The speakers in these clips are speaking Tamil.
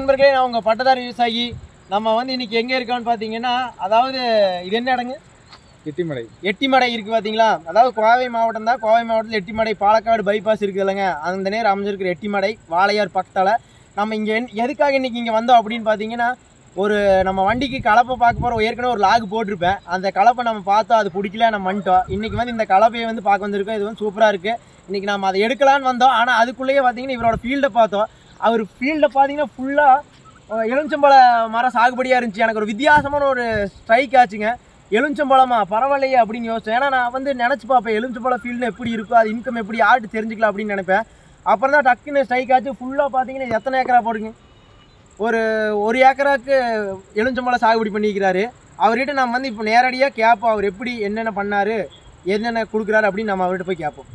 நண்பர்களே நான் உங்க பட்டதாரி விவசாயி நம்ம வந்து இன்னைக்கு எங்க இருக்கோம்னு பாத்தீங்கன்னா அதாவது இது என்ன இடங்க எட்டிமடை எட்டிமடை இருக்கு பாத்தீங்களா அதாவது கோவை மாவட்டம் தான் கோவை மாவட்டத்தில் எட்டிமடை பாலக்காடு பைபாஸ் இருக்குது இல்லைங்க அந்த நேரம் அமைஞ்சிருக்கிற எட்டிமடை வாளையார் பக்கத்தால நம்ம இங்க என்- எதுக்காக இன்னைக்கு இங்க வந்தோம் அப்படின்னு பாத்தீங்கன்னா ஒரு நம்ம வண்டிக்கு கலப்பை பார்க்க போறோம் ஏற்கனவே ஒரு லாக் போட்டிருப்பேன் அந்த கலப்பை நம்ம பார்த்தோம் அது பிடிக்கல நம்ம வந்துட்டோம் இன்னைக்கு வந்து இந்த கலப்பையை வந்து பார்க்க வந்திருக்கோம் இது வந்து சூப்பரா இருக்கு இன்னைக்கு நம்ம அதை எடுக்கலான்னு வந்தோம் ஆனா அதுக்குள்ளேயே பாத்தீங்கன்னா இவரோட ஃபீல்டை பார்த்தோம் அவர் ஃபீல்டை பார்த்தீங்கன்னா ஃபுல்லா எலுமிச்சம்பழ மரம் சாகுபடியா இருந்துச்சு எனக்கு ஒரு வித்தியாசமான ஒரு ஸ்ட்ரைக் ஆச்சுங்க எலுமிச்சம்பழமா பரவாயில்லையே அப்படின்னு யோசிச்சேன் ஏன்னா நான் வந்து நினச்சி பார்ப்பேன் எலுமிச்சம்பழம் ஃபீல்டு எப்படி இருக்கும் அது இன்கம் எப்படி ஆட்டு தெரிஞ்சுக்கலாம் அப்படின்னு நினைப்பேன் அப்புறம் தான் டக்குன்னு ஸ்ட்ரைக் ஆச்சு ஃபுல்லாக பார்த்தீங்கன்னா இது எத்தனை ஏக்கரா போடுங்க ஒரு ஒரு ஏக்கராக்கு எலுமிச்சம்பழம் சாகுபடி பண்ணிக்கிறாரு அவர்கிட்ட நம்ம வந்து இப்போ நேரடியாக கேட்போம் அவர் எப்படி என்னென்ன பண்ணாரு என்னென்ன கொடுக்குறாரு அப்படின்னு நம்ம அவர்கிட்ட போய் கேட்போம்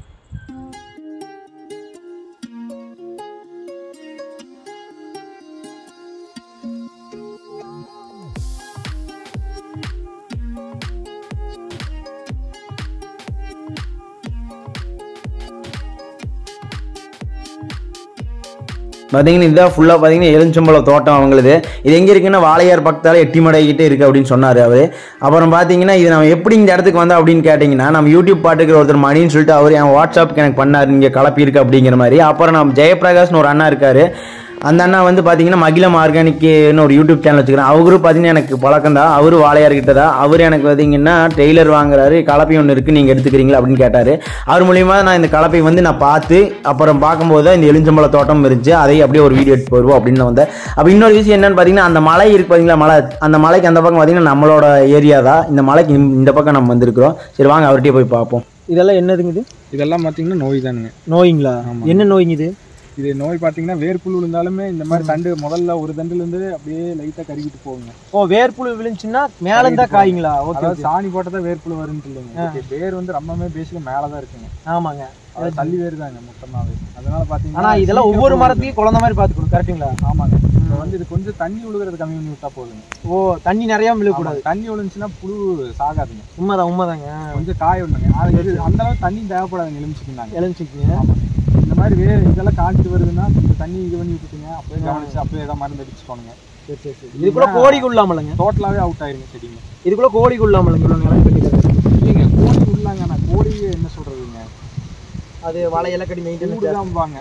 பார்த்தீங்கன்னா இதுதான் ஃபுல்லாக பார்த்தீங்கன்னா எலுமிச்சம்பழம் தோட்டம் அவங்களுது இது எங்கே இருக்குன்னா வாளையார் பக்கத்தால் எட்டிமடை கிட்டே இருக்குது அப்படின்னு சொன்னார் அவர் அப்புறம் பார்த்தீங்கன்னா இது நம்ம எப்படி இந்த இடத்துக்கு வந்தோம் அப்படின்னு கேட்டிங்கன்னா நம்ம யூடியூப் பாட்டுக்கிற ஒருத்தர் மணின்னு சொல்லிட்டு அவர் என் வாட்ஸ்அப்புக்கு எனக்கு பண்ணார் இங்கே கலப்பி இருக்கு அப்படிங்கிற மாதிரி அப்புறம் நம்ம ஜெயபிரகாஷ்னு ஒரு அண்ணா இருக்கார் அந்த அண்ணா வந்து பார்த்தீங்கன்னா மகிழம் ஆர்கானிக்னு ஒரு யூடியூப் சேனல் வச்சுக்கிறேன் அவரும் பார்த்தீங்கன்னா எனக்கு பழக்கம் தான் அவரு வாளையார் கிட்ட தான் அவர் எனக்கு பார்த்தீங்கன்னா டெய்லர் வாங்குறாரு கலப்பை ஒன்று இருக்குது நீங்கள் எடுத்துக்கிறீங்களா அப்படின்னு கேட்டார் அவர் மூலியமா நான் இந்த கலப்பை வந்து நான் பார்த்து அப்புறம் பார்க்கும்போது தான் இந்த எலுஞ்சம்பழ தோட்டம் இருந்துச்சு அதை அப்படியே ஒரு வீடியோ எடுத்து வருவோம் அப்படின்னு நான் வந்தேன் அப்போ இன்னொரு விஷயம் என்னன்னு பார்த்தீங்கன்னா அந்த மலை இருக்கு பார்த்தீங்களா மலை அந்த மலைக்கு அந்த பக்கம் பார்த்தீங்கன்னா நம்மளோட ஏரியா தான் இந்த மலைக்கு இந்த- இந்த பக்கம் நம்ம வந்திருக்கிறோம் சரி வாங்க அவர்கிட்டயே போய் பார்ப்போம் இதெல்லாம் என்னதுங்க இது இதெல்லாம் பார்த்தீங்கன்னா நோய் தானுங்க நோய்ங்களா ஆமா. என்ன நோய்ங்க இது இது நோய் பார்த்தீங்கன்னா வேர்ப்புழு விழுந்தாலுமே இந்த மாதிரி தண்டு முதல்ல ஒரு தண்டுல இருந்து அப்படியே லைட்டா கருகிட்டு போகுங்க ஓ வேர்ப்புழு விழுந்துச்சுன்னா மேலே தான் காய்ங்களா ஓகே அதாவது சாணி போட்டதா வேர்ப்புழு வரும்னு இல்லைங்க இதுக்கு வேர் வந்து ரொம்பவே பேசிக்க மேலதான் இருக்குங்க ஆமாங்க அது தள்ளி வேர் தாங்க மொத்தமாவே அதனால பாத்தீங்கன்னா ஆனா இதெல்லாம் ஒவ்வொரு சீக்கிரம் மரத்தையும் குழந்த மாதிரி பார்த்துக்கணும் கரெக்ட்டுங்களா ஆமாங்க இப்போ வந்து இது கொஞ்சம் தண்ணி விழுகிறது கம்மி பண்ணி விட்டா போதுங்க ஓ தண்ணி நிறைய விழுகக்கூடாது ஆமாங்க. தண்ணி விழுந்துச்சுன்னா புழு சாகாதுங்க உண்மைதான் உண்மைதாங்க கொஞ்சம் காய விடணுங்க அது இது அந்த அளவுக்கு தண்ணி தேவைப்படாதுங்க எலுமிச்சுக்குனாங்க எலுமிச்சிக்கிங்க ஆமாங்க இந்த மாதிரி வேர் இதெல்லாம் காஞ்சிட்டு வருதுன்னா கொஞ்சம் தண்ணி இது பண்ணி விட்டுட்டுங்க அப்படியே கவனிச்சு அப்படியே ஏதாவது மருந்து அடிச்சு போனுங்க சரி சரி சரி இதுக்குள்ள கோழிக்கு உள்ளாமலங்க டோட்டலாவே அவுட் ஆயிருங்க செடிங்க இதுக்குள்ள கோழிக்கு உள்ளாமலங்க இவ்வளோ நிலம் கட்டிக்கிறது இல்லைங்க கோழி உள்ளாங்க நான் கோழியே என்ன சொல்றதுங்க அது வலை இலக்கடி மெயின்டெனன்ஸ் கூடுதாம்பாங்க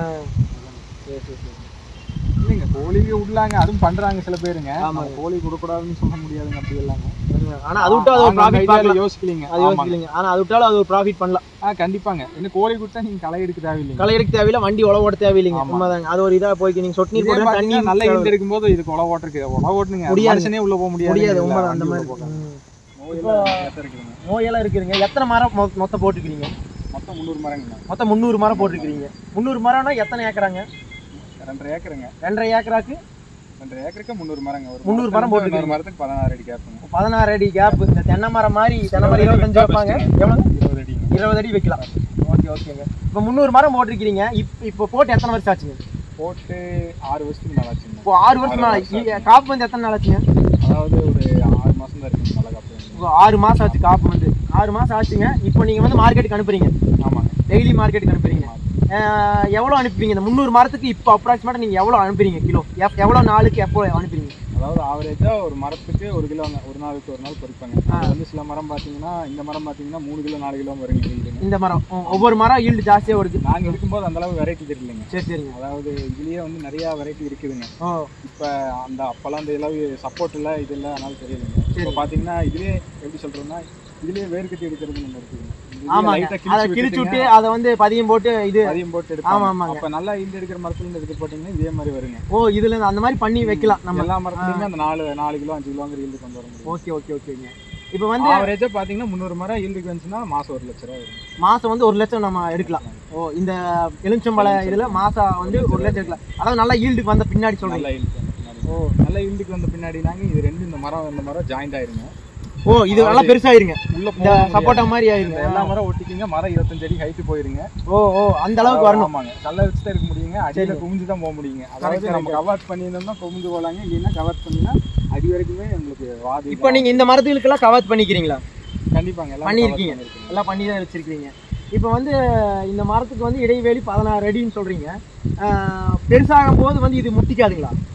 சரி சரி சரி இல்லைங்க கோழியே உள்ளாங்க அதுவும் பண்றாங்க சில பேருங்க ஆமாங்க. ஆமாங்க கோழி கொடுக்கூடாதுன்னு சொல்ல முடியாதுங்க அப்படி எல்லாங்க ஆனா அது விட்டா அது ஒரு ப்ராஃபிட் பார்க்கலாம் யோசிக்கலீங்க அது யோசிக்கலைங்க ஆனா அது விட்டாலும் அது ஒரு ப்ராஃபிட் பண்ணலாம் ஆ கண்டிப்பாங்க என்ன கோழி கொடுத்தா நீங்க களை எடுக்க தேவையில்லைங்க களை எடுக்க தேவையில்ல வண்டி உழவு ஓட தேவையில்லைங்க ஆமா. உண்மைதாங்க அது ஒரு இதா போய்க்கு நீங்க சொட்டு நீர் இதே போட்டு தண்ணி பாத்தீங்கன்னா நல்ல ஈல்டு எடுக்கும்போது இதுக்கு உழவு ஓட்டுருக்கு உழவு ஓட்டுனுங்க முடியாது. மனுஷனே உள்ள போக முடியாது முடியாது உண்மைதான் அந்த மாதிரி ம். நோயெல்லாம் இருக்குதுங்க எத்தனை மரம் மொ- மொத்தம் போட்டுக்கிறீங்க மொத்தம் முந்நூறு மரங்க மொத்தம் முந்நூறு மரம் போட்டிருக்கிறீங்க முந்நூறு மரம்னா எத்தனை ஏக்கராங்க ரெண்டரை ஏக்கருங்க ரெண்டரை ஏக்கராக்கு ரெண்டரை ஏக்கருக்கு முந்நூறு மரங்க ஒரு முந்நூறு மரம் போட்டுருக்கீங்க. ஒரு மரத்துக்கு பதினாறு அடி கேப்புங்க பதினாறு அடி கேப் இந்த தென்னை மரம் மாதிரி தென்னை மரம் இருபத்தஞ்சு வைப்பாங்க எவ்வளோ இருபது அடிங்க இருபது அடி வைக்கலாம் ஓகே ஓகேங்க இப்போ முந்நூறு மரம் போட்டிருக்கிறீங்க இப்போ இப்போ போட்டு எத்தனை வருஷம் ஆச்சுங்க போட்டு ஆறு வருஷத்துக்கு மேல ஆச்சுங்க இப்போ ஆறு வருஷம் நாள் ஆச்சு. இ- காப்பு வந்து எத்தனை நாள் ஆச்சுங்க அதாவது ஒரு ஆறு மாசம் தான் இருக்குங்க மழை காப்பு இப்போ ஆறு மாசம் ஆச்சு காப்பு வந்து ஆறு மாசம் ஆச்சுங்க இப்போ நீங்க வந்து மார்க்கெட்டுக்கு அனுப்புறீங்க ஆமாங்க டெய்லி மார்க்கெட்டுக்கு அனுப்புறீங்க அஹ், எவ்வளவு அனுப்புவீங்க இந்த முந்நூறு மரத்துக்கு இப்போ அப்ராக்சிமேட்டா நீங்க எவ்வளவு அனுப்புறீங்க கிலோ எப்- எவ்வளவு நாளுக்கு எப்போ அனுப்புறீங்க அதாவது ஆவரேஜா ஒரு மரத்துக்கு ஒரு கிலோங்க ஒரு நாளுக்கு ஒரு நாள் பொறிப்பாங்க அது வந்து சில மரம் பாத்தீங்கன்னா இந்த மரம் பாத்தீங்கன்னா மூணு கிலோ நாலு கிலோ வருங்க ஈல்டுங்க இந்த மரம் ஒ- ஒவ்வொரு மரம் ஈல்டு ஜாஸ்தியா வருது நாங்க இருக்கும்போது அந்த அளவு வெரைட்டி தெரியலைங்க சரி சரிங்க அதாவது இதுலயே வந்து நிறைய வெரைட்டி இருக்குதுங்க ஓ இப்ப அந்த அப்பெல்லாம் அந்த அளவு சப்போர்ட் இல்ல இது இல்ல அதனால தெரியலைங்க சரி. இப்போ பாத்தீங்கன்னா இதுலயே எப்படி சொல்றோம்னா இதுலயே வேர் கட்டி எடுக்கிறது நம்ம இருக்குதுங்க இதுலயே ஆமாங்க light ஆ அதை கிழிச்சு கிழிச்சு விட்டு விட்டுட்டுங்க, அதை வந்து பதியம் போட்டு இது அதையும் போட்டு ஆமா, எடுப்பாங்க ஆமாங்க. அப்ப நல்லா ஈல்டு எடுக்கிற மரத்துல இருந்து எடுத்து போட்டீங்கன்னா இதே மாதிரி வருங்க ஓ இதுல இருந்து அந்த மாதிரி பண்ணி வைக்கலாம் நம்ம எல்லா மரத்துலயுமே அந்த நாலு நாலு கிலோ அஞ்சு கிலோங்கிற ஈல்டு கொண்டு வர முடியும் ஓகே ஓகே ஓகேங்க இப்போ வந்து ஆவரேஜா பாத்தீங்கன்னா முந்நூறு மரம் ஈல்டுக்கு வந்துச்சுன்னா மாசம் ஒரு லட்ச ரூபா வரும் மாசம் வந்து ஒரு லட்சம் நம்ம எடுக்கலாம் ஓ இந்த எலுமிச்சம்பழ இதுல மாசம் வந்து ஒரு லட்சம் எடுக்கலாம் அதாவது நல்லா ஈல்டுக்கு வந்த பின்னாடி சொல்றீங்க நல்ல ஈல்டு ஓ நல்ல ஈல்டுக்கு வந்த பின்னாடினாங்க இது ரெண்டு இந்த மரம் இந்த மரம் ஜாயிண்ட் ஆயிருங்க ஓ இது நல்லா பெருசாயிருங்க உள்ள இந்த சப்போட்டா மாதிரி இந்த ஆயிருங்க எல்லா மரம் ஒட்டிக்கிங்க மரம் இருபத்தஞ்சு அடி ஹைட் போயிருங்க ஓ ஓ அந்த அளவுக்கு வரணும் ஆமாங்க கல்ல வச்சு தான் இருக்க முடியுங்க அடியில குமிஞ்சு தான் போக முடியுங்க அதாவது நம்ம கவர் பண்ணியிருந்தோம்னா குமிஞ்சு போலாங்க இல்லைன்னா கவர் பண்ணினா அடி வரைக்குமே உங்களுக்கு வாதி இப்போ நீங்க இந்த மரத்துகளுக்கெல்லாம் கவர் பண்ணிக்கிறீங்களா கண்டிப்பாங்க எல்லாம் பண்ணியிருக்கீங்க. cover பண்ணியிருக்கீங்க. எல்லாம் பண்ணி தான் வச்சிருக்கீங்க இப்போ வந்து இந்த மரத்துக்கு வந்து இடைவெளி பதினாறு அடின்னு சொல்றீங்க ஆஹ், பெருசாகும் போது வந்து இது முட்டிக்காதுங்களா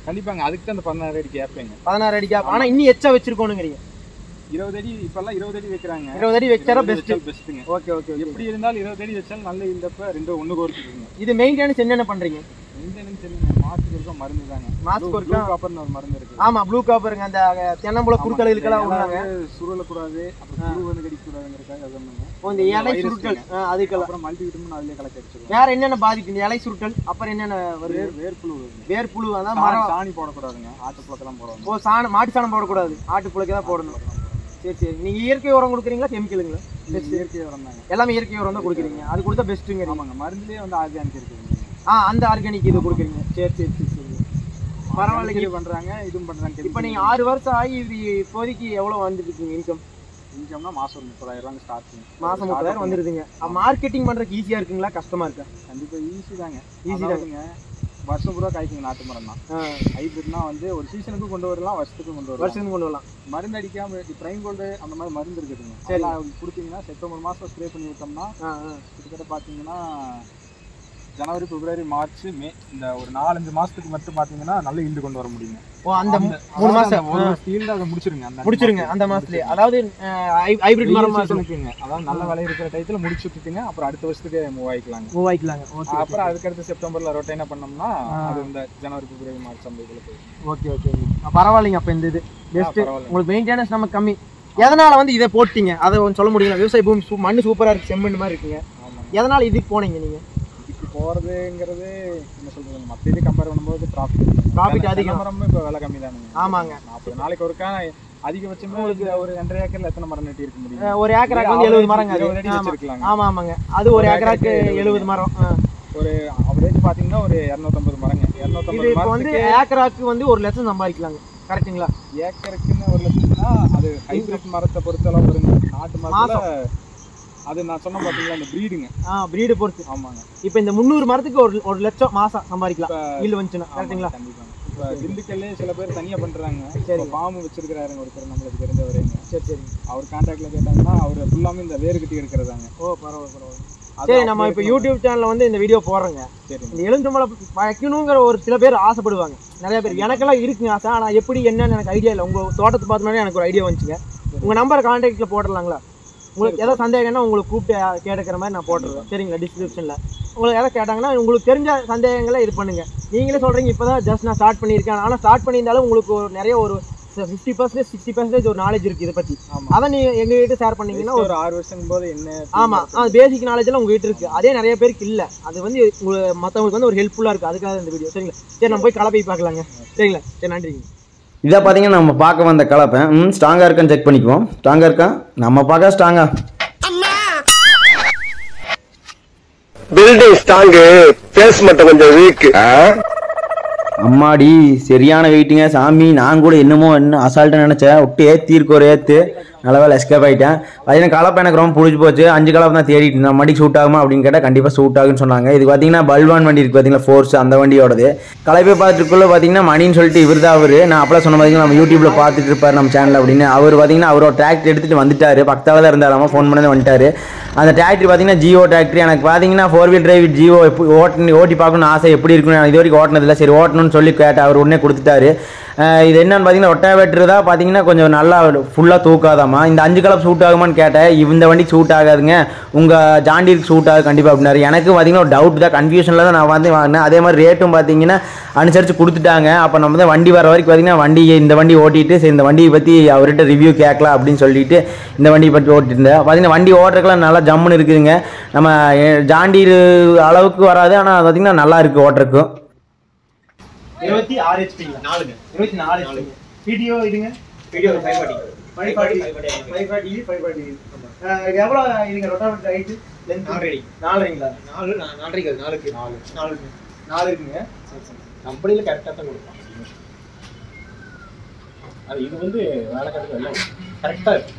கண்டிப்பாங்க அதுக்கு தான் அந்த பதினாறு அடி கேட்பேங்க பதினாறு அடி கேப் ஆனா இன்னும் எச்சா வச்சிருக்கோனுங்கிறீங்க இருபது அடி இப்பெல்லாம் இருபது அடி வைக்கிறாங்க இருபது அடி வச்சாரா பெஸ்ட் பெஸ்ட்டுங்க ஓகே ஓகே எப்படி இருந்தாலும் இருபது அடி வச்சாலும் நல்ல இருந்தப்ப ரெண்டு ஒண்ணு கோர்த்துக்குங்க இது மெயின்டெனன்ஸ் என்னென்ன பண்றீங்க மெயின்டெனன்ஸ் என்ன மாசத்துக்கு இருக்க மருந்து தாங்க மாசத்துக்கு ஒருக்கா? காப்பர்னு ஒரு மருந்து இருக்கு ஆமா ப்ளூ காப்பருங்க அந்த தென்னம்புல குறுக்கள் இதுக்கெல்லாம் விடுறாங்க சுருளக்கூடாது அப்புறம் புழு வந்து கடிக்கக்கூடாதுங்கிறதுக்காக அது ஒண்ணுங்க ஓ, இந்த இலை வைரஸ் சுருட்டல் இருக்குங்க. ஆ, அதுக்கெல்லாம் அப்புறம் மல்டி விட்டமின் அதுலயே கலக்கி அடிச்சிருவோம் வேற என்னென்ன பாதிப்பு இந்த இலை சுருட்டல் அப்புறம் என்னென்ன வருது வேர் வேர்ப்புழு வருதுங்க. வேர்ப்புழு அதான் சாணி- மரம் சாணி போடக்கூடாதுங்க ஆட்டுப்புழக்கெல்லாம் போடணும் ஓ சாணம் மாட்டு சாணம் போடக்கூடாது ஆட்டு புழுக்கை தான் போடணும் சரி சரி நீங்க இயற்கை உரம் கொடுக்குறீங்களா கெமிக்கலுங்களா இது இயற்கை உரம் தாங்க எல்லாமே இயற்கை உரம் தான் கொடுக்குறீங்க அது கொடுத்தா பெஸ்ட்டுங்கிறீங்க ஆமாங்க மருந்துலயே வந்து ஆர்கானிக் இருக்குதுங்க ஆ அந்த ஆர்கானிக் இது கொடுக்குறீங்க சரி சரி சரி சரி பரவாயில்லைங்க இது பண்றாங்க இதுவும் பண்றாங்க இப்போ நீங்க ஆறு வருஷம் ஆகி இது இப்போதைக்கு எவ்வளவு வந்துட்டு இருக்கீங்க இன்கம் இன்கம்னா மாசம் ஒரு முப்பதாயிரம் ரூபாங்க ஸ்டார்டிங் மாசம் முப்பதாயிரம் வந்துருதுங்க மார்க்கெட்டிங் பண்றதுக்கு ஈஸியா இருக்குங்களா கஷ்டமா இருக்கா கண்டிப்பா ஈஸி தாங்க Easy ஈஸி தாங்க வருஷம் பூரா காய்க்குங்க நாட்டு மரம் தான் ஆ, ஹைபிரிட்னா வந்து ஒரு சீசனுக்கு கொண்டு வரலாம் வருஷத்துக்கு கொண்டு வரலாம் வருஷத்துக்கு கொண்டு வரலாம் மருந்து அடிக்காம பிரைன் கோல்டு அந்த மாதிரி மருந்து இருக்குதுங்க சரி. அதெல்லாம் கொடுத்தீங்கன்னா செப்டம்பர் மாசம் ஸ்ப்ரே பண்ணி விட்டோம்னா ஆ, ஆ. கிட்டத்தட்ட பார்த்தீங்கன்னா ஜனவரி பிப்ரவரி மார்ச் மே இந்த ஒரு நாலஞ்சு மாசத்துக்கு மட்டும் பார்த்தீங்கன்னா நல்ல ஈல்டு கொண்டு வர முடியுங்க ஓ அந்த மூ- மூணு மாசம் ஒரு ஈல்டு அதை முடிச்சிருங்க அந்த முடிச்சிருங்க அந்த மாசத்துலயே அதாவது ஹைபிரிட் மரம் மாசம் இருக்குங்க அதாவது நல்ல விலை இருக்கிற டயத்துல முடிச்சு விட்டுட்டுங்க அப்புறம் அடுத்த வருஷத்துக்கு மூவ் ஆயிக்கலாங்க மூவாய்க்கலாங்க ஓகே அப்புறம் அதுக்கடுத்து செப்டம்பர்ல ரொட்டைனா பண்ணோம்னா அது இந்த ஜனவரி பிப்ரவரி மார்ச் அந்த இதுல போயிடும் ஓகே ஓகே பரவாயில்லைங்க அப்ப இந்த இது பெஸ்ட் பரவாயில்ல. உங்களுக்கு மெயின்டெனன்ஸ் நம்ம கம்மி எதனால வந்து இதை போட்டீங்க அதை கொஞ்சம் சொல்ல முடியுங்களா விவசாய பூமி சூ- மண்ணு சூப்பரா இருக்கு செம்மண் மாதிரி இருக்குங்க ஆமாங்க எதனால இதுக்கு போனீங்க நீங்க இதுக்கு போறதுங்கிறது என்ன சொல்றது மத்த இது கம்பேர் பண்ணும்போது ப்ராஃபிட் Profit அதிகம். மரம் இப்போ விலை கம்மி தானுங்க ஆமாங்க நாற்பது நாளைக்கு ஒருக்கா அதிகபட்சமே உங்களுக்கு ஒரு ரெண்டரை ஏக்கர்ல எத்தனை மரம் நட்டி இருக்க முடியும் அஹ் ஒரு ஏக்கராக்கு வந்து எழுபது மரங்க அது இருபது அடி ஆமா. வச்சிருக்கலாங்க ஆமா ஆமாங்க அது ஒரு ஏக்கராக்கு எழுபது மரம் ஆ. ஒரு அவரேஜ் பாத்தீங்கன்னா ஒரு இரநூத்தம்பது மரங்க இது இரநூத்தம்பது இப்போ வந்து மரத்துக்கு ஏக்கராக்கு வந்து ஒரு லட்சம் சம்பாதிக்கலாங்க கரெக்ட்டுங்களா ஏக்கருக்குன்னு ஒரு லட்சம்னா அது ஹைபிரிட் மரத்தை பொறுத்தளவு வருங்க நாட்டு மரத்துல அது நான் சொன்ன பாத்தீங்களா இந்த ப்ரீடுங்க ஆ பிரீடு பொறுத்து ஆமாங்க இப்போ இந்த முந்நூறு மரத்துக்கு ஒரு ஒரு லட்சம் மாசம் சம்பாதிக்கலாம் இல்ல வந்துச்சுன்னா ஆமாங்க, கரெக்ட்டுங்களா கண்டிப்பாங்க இப்ப திண்டுக்கல்லே சில பேர் தனியா பண்றாங்க சரி. ஃபார்ம் வச்சிருக்கிறாருங்க ஒருத்தர் நம்மளுக்கு தெரிஞ்சவரைங்க சரி சரி அவர் கான்டாக்ட்ல கேட்டாங்கன்னா அவர் ஃபுல்லாமே இந்த வேறு கட்டி எடுக்கிறதாங்க ஓ பரவாயில்ல பரவாயில்ல சரி நம்ம இப்போ யூடியூப் சேனல்ல வந்து இந்த வீடியோ போடுறோங்க சரி இந்த எலுமிச்சம்பழம் வைக்கணுங்கிற ஒரு சில பேர் ஆசைப்படுவாங்க நிறைய பேர் எனக்கெல்லாம் இருக்குங்க ஆசை ஆனால் எப்படி என்னன்னு எனக்கு ஐடியா இல்லை உங்கள் தோட்டத்தை பார்த்தோன்னே எனக்கு ஒரு ஐடியா வந்துச்சுங்க உங்கள் நம்பரை கான்டாக்டில் போட்டுடலாங்களா உங்களுக்கு எதாவது சந்தேகம்னா உங்களுக்கு கூப்பிட்டு கேட்குற மாதிரி நான் போட்டுருவேன் சரிங்களா டிஸ்கிரிப்ஷனில் உங்களுக்கு எதாவது கேட்டாங்கன்னா உங்களுக்கு தெரிஞ்ச சந்தேகங்களை இது பண்ணுங்க நீங்களே சொல்கிறீங்க இப்போ தான் ஜஸ்ட் நான் ஸ்டார்ட் பண்ணியிருக்கேன் ஆனால் ஸ்டார்ட் பண்ணியிருந்தாலும் உங்களுக்கு ஒரு நிறைய ஒரு ஃபிஃப்டி பர்சன்டேஜ் சிக்ஸ்டி பர்சன்டேஜ் ஒரு நாலேஜ் இருக்குது இதை பற்றி ஆமா அதை நீங்கள் எங்ககிட்ட ஷேர் பண்ணீங்கன்னா ஒரு ஒரு ஆறு வருஷம் போது என்ன ஆமா அது பேசிக் நாலேஜ் எல்லாம் உங்ககிட்ட இருக்கு அதே நிறைய பேருக்கு இல்ல அது வந்து உங்களுக்கு மத்தவங்களுக்கு வந்து ஒரு ஹெல்ப்ஃபுல்லா இருக்கு அதுக்காக இந்த வீடியோ சரிங்களா சரி நம்ம போய் கலப்பை பார்க்கலாங்க சரிங்களா சரி நன்றிங்க இதை பார்த்தீங்கன்னா நம்ம பார்க்க வந்த கலப்பை ம் ஸ்ட்ராங்காக இருக்கான்னு செக் பண்ணிக்குவோம் ஸ்ட்ராங்காக இருக்கா நம்ம பார்க்க ஸ்ட்ராங்கா பில்டிங் ஸ்ட்ராங்கு பேஸ் மட்டும் கொஞ்சம் வீக் அம்மாடி சரியான வெயிட்டுங்க சாமி நான் கூட என்னமோ என்ன அசால்ட்டாக நினச்சேன் விட்டு ஏற்றிருக்கு ஒரு ஏற்று நல்ல வேலை எஸ்கேப் ஆகிட்டேன் பார்த்தீங்கன்னா கலப்பை எனக்கு ரொம்ப பிடிச்சி போச்சு அஞ்சு கலப்பை தான் தேடிட்டு இருந்தேன் மடிக்கு சூட் ஆகுமா அப்படின்னு கேட்டால் கண்டிப்பாக சூட் ஆகுன்னு சொன்னாங்க இது பார்த்தீங்கன்னா பல்வான் வண்டி இருக்குது பார்த்தீங்கன்னா ஃபோர்ஸ் அந்த வண்டியோடது கலப்பை பார்த்துட்டுக்குள்ள பார்த்தீங்கன்னா மணின்னு சொல்லிட்டு இவர் தான் அவர் நான் அப்பலாம் சொன்ன பார்த்தீங்கன்னா நம்ம யூடியூப்பில் பார்த்துட்டு இருப்பார் நம்ம சேனல் அப்படின்னு அவர் பார்த்தீங்கன்னா அவரோட டிராக்டர் எடுத்துகிட்டு வந்துட்டார் பக்கத்தால் தான் இருந்தாராமா ஃபோன் பண்ணி வந்துட்டார் அந்த டிராக்டர் பார்த்தீங்கன்னா ஜியோ டிராக்டர் எனக்கு பார்த்தீங்கன்னா ஃபோர் வீல் டிரைவ் ஜியோ எப்படி ஓட்டி ஓட்டி பார்க்கணும்னு ஆசை எப்படி இருக்குன்னு நான் இது வரைக்கும் ஓட்டினதில்ல சரி ஓட்டணும்னு சொல்லி கேட்டேன் அவர் உடனே கொடுத்துட்டாரு அஹ் இது என்னன்னு பார்த்தீங்கன்னா ரொட்டாவேட்டர் தான் பார்த்தீங்கன்னா கொஞ்சம் நல்லா ஃபுல்லாக தூக்காதாமா இந்த அஞ்சு கலப் சூட் ஆகுமான்னு கேட்டேன் இந்த வண்டிக்கு சூட் ஆகாதுங்க உங்கள் ஜாண்டிக்கு சூட் ஆகுது கண்டிப்பாக அப்படின்னாரு எனக்கு பார்த்தீங்கன்னா ஒரு டவுட் தான் கன்ஃபியூஷனில் தான் நான் வந்து வாங்கினேன் அதே மாதிரி ரேட்டும் பார்த்தீங்கன்னா அனுசரித்து கொடுத்துட்டாங்க அப்போ நம்ம தான் வண்டி வர வரைக்கும் பார்த்தீங்கன்னா வண்டி இந்த வண்டி ஓட்டிட்டு சரி இந்த வண்டியை பற்றி அவர்கிட்ட ரிவ்யூ கேட்கலாம் அப்படின்னு சொல்லிட்டு இந்த வண்டியை பற்றி ஓட்டிட்டு இருந்தேன் பார்த்தீங்கன்னா வண்டி ஓட்டுறதுக்குலாம் நல்லா ஜம்முன்னு இருக்குதுங்க நம்ம ஜாண்டீர் அளவுக்கு வராது ஆனால் பார்த்தீங்கன்னா நல்லா இருக்குது ஓட்டுறதுக்கும் இருபத்தி ஆறு ஹெச்பிங்களா நாலுங்க இருபத்தி நாலு ஹெச்பி வீடியோ இதுங்க video five forty five forty five forty five forty எவ்வளோ இதுங்க ரொட்டாவேட்டர் ஹைட்டு லென்த் நாலரை நாலரைங்களா நாலு நா- நாலரைக்கு அது நாலுக்கு நாலு நாலுங்க நாலு இருக்குங்க கம்பெனியில் கரெக்டாக தான் கொடுப்பான் அது இது வந்து வேலை கணக்கு எல்லாம் கரெக்டாக இருக்கு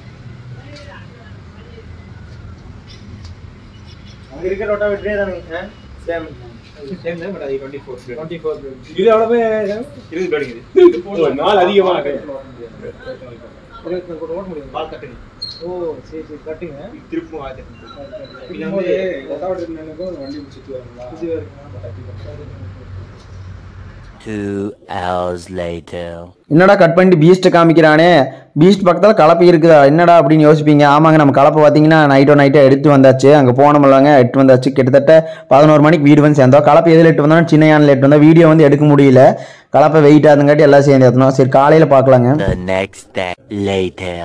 அங்கே இருக்கிற ரொட்டாவேட்டரே தானுங்க சேம் சேம் தான் பட் அது டுவெண்ட்டி ஃபோர் டுவெண்ட்டி ஃபோர் இது எவ்வளவு இருபது கிடைக்குது ஒரு நாள் அதிகமாக இருபத்தி கூட ஓட்ட முடியும் பால் கட்டுங்க ஓ சரி சரி கட்டுங்க திருப்பும் வாங்க இது வந்து ரொட்டாவேட்டர் நினைக்கும் வண்டி சுற்றி வருங்களா இது இருக்குங்க Two hours later. என்னடா கட் பண்ணிட்டு பீஸ்ட்டை காமிக்கிறானே பீஸ்ட் பக்கத்தில் கலப்பை இருக்குதா என்னடா அப்படின்னு யோசிப்பீங்க ஆமாங்க நம்ம கலப்பை பார்த்தீங்கன்னா நைட்டோ நைட்டோ எடுத்து வந்தாச்சு அங்கே போனோம்லாங்க எடுத்து வந்தாச்சு கிட்டத்தட்ட பதினோரு மணிக்கு வீடு வந்து சேர்ந்தோம் கலப்பை எதில் எட்டு வந்தோம் சின்ன யானில் எட்டு வந்தோம் வீடியோ வந்து எடுக்க முடியல கலப்பை வெயிட் ஆகுதுங்காட்டி எல்லாம் சேர்ந்து ஏற்றணும் சரி காலையில் பார்க்கலாங்க The next day. Later.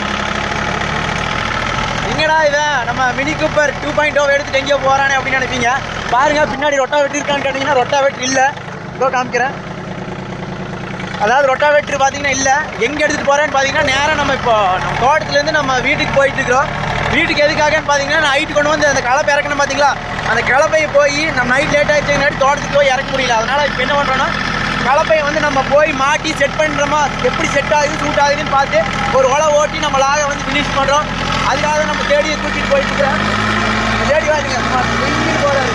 எங்கடா இவன் நம்ம Mini Cooper two point O எடுத்துட்டு எங்கேயோ போறானே அப்படின்னு நினைப்பீங்க பாருங்க பின்னாடி ரொட்டா வெட்டி இருக்கான்னு கேட்டீங்கன்னா ரொட்டா வெட்டி இல்லை இதோ காமிக்கிறேன் அதாவது ரொட்டா வெட்டு பார்த்தீங்கன்னா இல்லை எங்கே எடுத்துகிட்டு போகிறேன்னு பார்த்தீங்கன்னா நேராக நம்ம இப்போ நம்ம தோட்டத்துலேருந்து நம்ம வீட்டுக்கு போயிட்டு இருக்கிறோம் வீட்டுக்கு எதுக்காகன்னு பார்த்தீங்கன்னா நைட்டு கொண்டு வந்து அந்த கலப்பை இறக்கணும் பார்த்தீங்களா அந்த கலப்பையை போய் நம்ம நைட் லேட் ஆகிடுச்சுங்காட்டி தோட்டத்துக்கு போய் இறக்க முடியல அதனால் இப்போ என்ன பண்ணுறோன்னா கலப்பையை வந்து நம்ம போய் மாட்டி செட் பண்ணுறோமா எப்படி செட் ஆகுது சூட் ஆகுதுன்னு பார்த்து ஒரு உலை ஓட்டி நம்ம லாக வந்து ஃபினிஷ் பண்ணுறோம் அதுக்காக நம்ம தேடியை தூக்கிட்டு போயிட்டு இருக்கிறோம் தேடி வாங்க போகிறாரு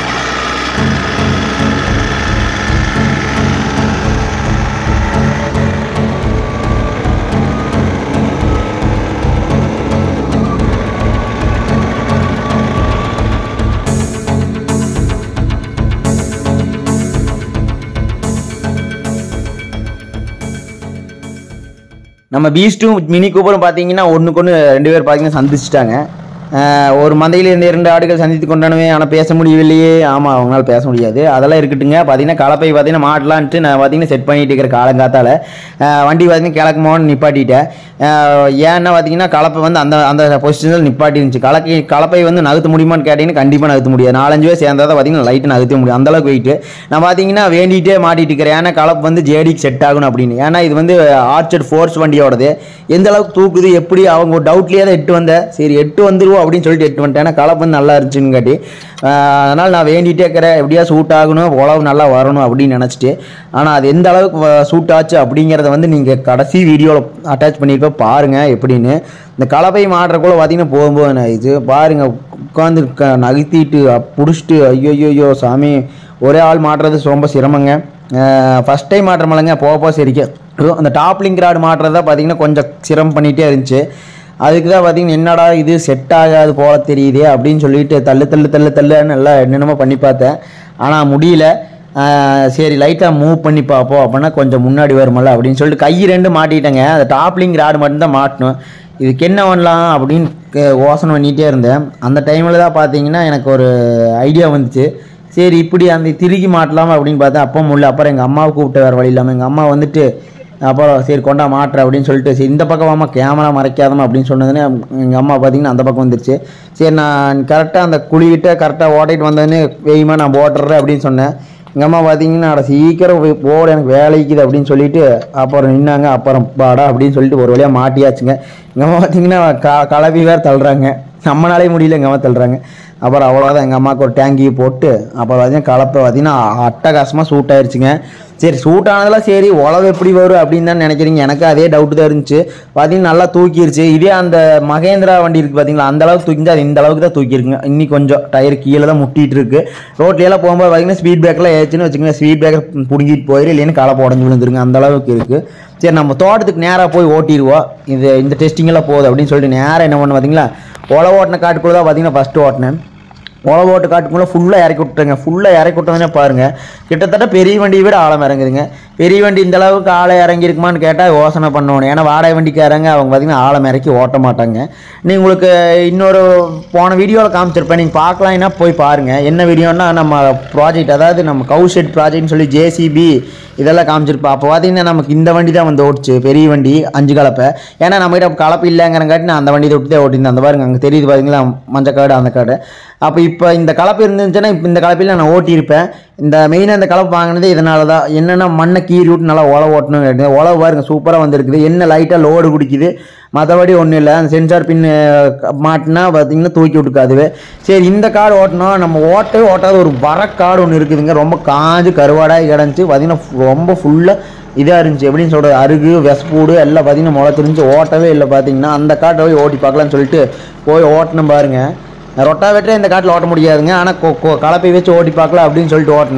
நம்ம பீஸ்ட்டும் மினி கூப்பரும் பார்த்தீங்கன்னா ஒன்றுக்கு ஒன்று ரெண்டு பேர் பார்த்தீங்கன்னா சந்திச்சிட்டாங்க ஆஹ் ஒரு மந்தையில் இருந்த இரண்டு ஆடுகள் சந்தித்து கொண்டானவே ஆனால் பேச முடியவில்லையே ஆமாம் அவங்களால பேச முடியாது அதெல்லாம் இருக்கட்டுங்க பார்த்தீங்கன்னா கலப்பை பார்த்தீங்கன்னா மாட்டலான்ட்டு நான் பார்த்தீங்கன்னா செட் பண்ணிட்டு இருக்கிற காலங்காத்தால ஆஹ் வண்டி பார்த்தீங்கன்னா கிழக்குமோன்னு நிப்பாட்டிட்டேன் ஆஹ் ஏன்னா பார்த்தீங்கன்னா கலப்பை வந்து அந்த அந்த பொசிஷனில் நிப்பாட்டி இருந்துச்சு கலக்கை கலப்பை வந்து நகர்த்த முடியுமான்னு கேட்டிங்கன்னா கண்டிப்பாக நகர்த்த முடியாது நாலஞ்சு பேர் சேர்ந்தா தான் பார்த்தீங்கன்னா லைட்டு நகர்த்த முடியும் அந்தளவுக்கு வெயிட்டு நான் பார்த்தீங்கன்னா வேண்டிகிட்டே மாட்டிட்டு இருக்கிறேன் ஏன்னா கலப்பு வந்து ஜேடிக்கு செட் ஆகணும் அப்படின்னு ஏன்னா இது வந்து ஆர்ச்சர்ட் ஃபோர்ஸ் வண்டியோடது எந்த அளவுக்கு தூக்குது எப்படி அவங்க ஒரு டவுட்லேயே தான் எட்டு வந்தேன் சரி எட்டு வந்துருவோம் அப்படின்னு சொல்லிட்டு எட்டு வந்துட்டேன் ஏன்னா கலப்பு வந்து நல்லா இருந்துச்சுன்னு காட்டி ஆஹ் அதனால் நான் வேண்டிகிட்டே இருக்கிறேன் எப்படியா சூட் ஆகணும் உழவு நல்லா வரணும் அப்படின்னு நினச்சிட்டு ஆனால் அது எந்த அளவுக்கு சூட் ஆச்சு அப்படிங்கிறத வந்து நீங்கள் கடைசி வீடியோவில் அட்டாச் பண்ணியிருப்ப பாருங்கள் எப்படின்னு இந்த கலப்பை மாட்டுறக்குள்ள பார்த்தீங்கன்னா போகும்போது நான் இது பாருங்க உட்காந்து நகர்த்திட்டு பிடிச்சிட்டு ஐயோ ஐயோ சாமி ஒரே ஆள் மாட்டுறது ரொம்ப சிரமங்க ஃபஸ்ட் டைம் மாட்டுறமலங்க போக போக சரிக்க ஐயோ, அந்த டாப் லிங்க் ராடு மாட்டுறதா பார்த்தீங்கன்னா கொஞ்சம் சிரமம் பண்ணிகிட்டே இருந்துச்சு அதுக்கு தான் பார்த்தீங்கன்னா என்னடா இது செட் ஆகாது போல தெரியுதே அப்படின்னு சொல்லிட்டு தள்ளு தள்ளு தள்ளு தள்ளுன்னு நல்லா என்னென்னமோ பண்ணி பார்த்தேன் ஆனால் முடியல ஆஹ் சரி லைட்டாக மூவ் பண்ணி பார்ப்போம் அப்படின்னா கொஞ்சம் முன்னாடி வருமல்ல அப்படின்னு சொல்லிட்டு கை ரெண்டு மாட்டிட்டேங்க அந்த டாப்லிங் ராடு மட்டும்தான் மாட்டணும் இதுக்கு என்ன பண்ணலாம் அப்படின்னு க- யோசனை பண்ணிகிட்டே இருந்தேன் அந்த டைமில் தான் பார்த்தீங்கன்னா எனக்கு ஒரு ஐடியா வந்துச்சு சரி இப்படி அந்த திருகி மாட்டலாமா அப்படின்னு பார்த்தேன் அப்போ முடியல அப்புறம் எங்கள் அம்மாவை கூப்பிட்டு வேறு வழி இல்லாமல் எங்கள் அம்மா வந்துட்டு அப்புறம் சரி கொண்டா மாட்டுற அப்படின்னு சொல்லிட்டு சரி இந்த பக்கம் வாமா கேமரா மறைக்காதமா அப்படின்னு சொன்னதுன்னு எங்கள் அம்மா பார்த்தீங்கன்னா அந்த பக்கம் வந்துருச்சு சரி நான் கரெக்டாக அந்த குழிக்கிட்ட கரெக்டாக ஓட்டிட்டு வந்ததுன்னு வெய்மா நான் போட்டுறேன் அப்படின்னு சொன்னேன் எங்கள் அம்மா பார்த்தீங்கன்னா அட சீக்கிரம் போய் போட எனக்கு வேலைக்குது அப்படின்னு சொல்லிட்டு அப்புறம் நின்னாங்க அப்புறம் பாடா அப்படின்னு சொல்லிட்டு ஒரு வழியாக மாட்டியாச்சுங்க எங்கள் அம்மா பார்த்தீங்கன்னா க கலவி வேறு தள்ளுறாங்க நம்மளாலே முடியல எங்கள் அம்மா தள்ளுறாங்க அப்புறம் அவ்வளோதான் எங்கள் அம்மாவுக்கு ஒரு டேங்கியை போட்டு அப்புறம் பார்த்தீங்கன்னா கலப்பை பார்த்தீங்கன்னா அட்டகாசமாக சூட் ஆயிருச்சுங்க சரி சூட் ஆனதெல்லாம் சரி உழவு எப்படி வரும் அப்படின்னு தான் நினைக்கிறீங்க எனக்கு அதே டவுட் தான் இருந்துச்சு பார்த்தீங்கன்னா நல்லா தூக்கிருச்சு இதே அந்த மகேந்திரா வண்டி இருக்குது பார்த்தீங்களா அந்த அளவுக்கு தூக்கிஞ்சா அது இந்த அளவுக்கு தான் தூக்கிருக்குங்க இன்னி கொஞ்சம் டயர் கீழே தான் முட்டிட்டு இருக்கு ரோட்லையெல்லாம் போகும்போது பார்த்தீங்கன்னா ஸ்பீட் பிரேக்கெலாம் ஏச்சுன்னு வச்சுக்கோங்க ஸ்பீட் பிரேக்கர் பிடுங்கிட்டு போயிரு இல்லைன்னு கலப்பை உடஞ்சி விழுந்துருங்க அந்த அளவுக்கு இருக்குது சரி நம்ம தோட்டத்துக்கு நேராக போய் ஓட்டிடுவோம் இது இந்த டெஸ்டிங் எல்லாம் போகுது அப்படின்னு சொல்லிட்டு நேராக என்ன பண்ண பார்த்தீங்களா உழவு ஓட்டின காட்டுக்குள்ள தான் பார்த்தீங்கன்னா ஃபஸ்ட்டு ஓட்டினேன் உழவு ஓட்டு காட்டுக்குள்ளே ஃபுல்லாக இறக்கி விட்டுருங்க ஃபுல்லாக இறக்கி விட்டதுனே பாருங்கள் கிட்டத்தட்ட பெரிய வண்டியை விட ஆழம் இறங்குதுங்க பெரிய வண்டி இந்த அளவுக்கு ஆழம் இறங்கியிருக்குமான்னு கேட்டால் யோசனை பண்ணணும் ஏன்னா வாடகை வண்டிக்காரங்க அவங்க பார்த்தீங்கன்னா ஆழம் இறக்கி ஓட்ட மாட்டாங்க நீ உங்களுக்கு இன்னொரு போன வீடியோவில் காமிச்சிருப்பேன் நீங்கள் பார்க்கலாம்னா போய் பாருங்கள் என்ன வீடியோன்னா நம்ம ப்ராஜெக்ட் அதாவது நம்ம கவு ஷெட் ப்ராஜெக்ட்னு சொல்லி ஜேசிபி இதெல்லாம் காமிச்சிருப்பா அப்போ பார்த்தீங்கன்னா நமக்கு இந்த வண்டி தான் வந்து ஓட்டுச்சு பெரிய வண்டி அஞ்சு கலப்பை ஏன்னா நம்மகிட்ட கலப்பு இல்லைங்கிறங்காட்டி நான் அந்த வண்டி தொட்டு தான் ஓட்டியிருந்தேன் அந்த பாருங்க அங்கே தெரியுது பாத்தீங்களா மஞ்சள் காடு அந்த காடு அப்போ இப்போ இந்த கலப்பு இருந்துச்சுன்னா இப்போ இந்த கலப்பில் நான் ஓட்டியிருப்பேன் இந்த மெயினாக இந்த கலப்பு வாங்கினது இதனால தான் என்னென்னா மண்ணை கீறி விட்டு நல்லா உழவு ஓட்டணும் கேட்டது உழவு பாருங்க சூப்பராக வந்திருக்குது என்ன லைட்டாக லோடு குடிக்குது மற்றபடி ஒன்றும் இல்லை அந்த சென்சார் பின் மாட்டினா பார்த்தீங்கன்னா தூக்கி விட்டுக்கு அதுவே சரி இந்த காடு ஓட்டணும் நம்ம ஓட்டவே ஓட்டாத ஒரு வரக்காடு ஒன்று இருக்குதுங்க ரொம்ப காஞ்சு கருவாடாகி கிடந்துச்சு பார்த்தீங்கன்னா ரொம்ப ஃபுல்லாக இதாக இருந்துச்சு எப்படின்னு சொல்கிறது அருகு வெசப்பூடு எல்லாம் பார்த்தீங்கன்னா முளை தெரிஞ்சு ஓட்டவே இல்லை பார்த்தீங்கன்னா அந்த காட்டை போய் ஓட்டி பார்க்கலான்னு சொல்லிட்டு போய் ஓட்டணும் பாருங்க ரொட்டாவேட்டரே இந்த காட்டில் ஓட்ட முடியாதுங்க ஆனால் கலப்பை வச்சு ஓட்டி பார்க்கலாம் அப்படின்னு சொல்லிட்டு ஓட்டினேன்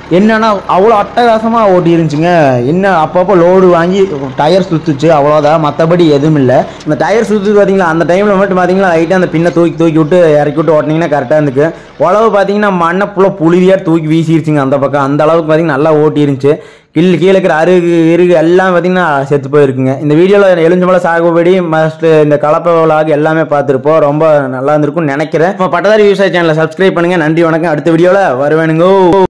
என்னன்னா அவ்வளோ அட்டகாசமாக ஓட்டி இருந்துச்சுங்க என்ன அப்பப்போ லோடு வாங்கி டயர் சுத்துச்சு அவ்வளோதான் மற்றபடி எதுவும் இல்லை இந்த டயர் சுற்றுது பார்த்தீங்களா அந்த டைமில் மட்டும் பார்த்தீங்களா லைட்டாக அந்த பின்னை தூக்கி தூக்கி விட்டு இறக்கி விட்டு ஓட்டினீங்கன்னா கரெக்டாக இருந்துக்கு உழவு பார்த்தீங்கன்னா மண்ணை ஃபுல்லாக புழுதியாக தூக்கி வீசிருச்சுங்க அந்த பக்கம் அந்த அளவுக்கு பார்த்தீங்கன்னா நல்லா ஓட்டி இருந்துச்சு கீழே கீழே இருக்கிற அருகு இருகு எல்லாம் பார்த்தீங்கன்னா செத்து போயிருக்குங்க இந்த வீடியோவில் எலுஞ்சம்பழம் சாகுபடி மஸ்ட் இந்த கலப்பை விளாக் எல்லாமே பார்த்துருப்போம் ரொம்ப நல்லா இருந்திருக்கும்னு நினைக்கிறேன் இப்போ பட்டதாரி விவசாய சேனலை சப்ஸ்கிரைப் பண்ணுங்கள் நன்றி வணக்கம் அடுத்த வீடியோவில் வருவேனுங்கோ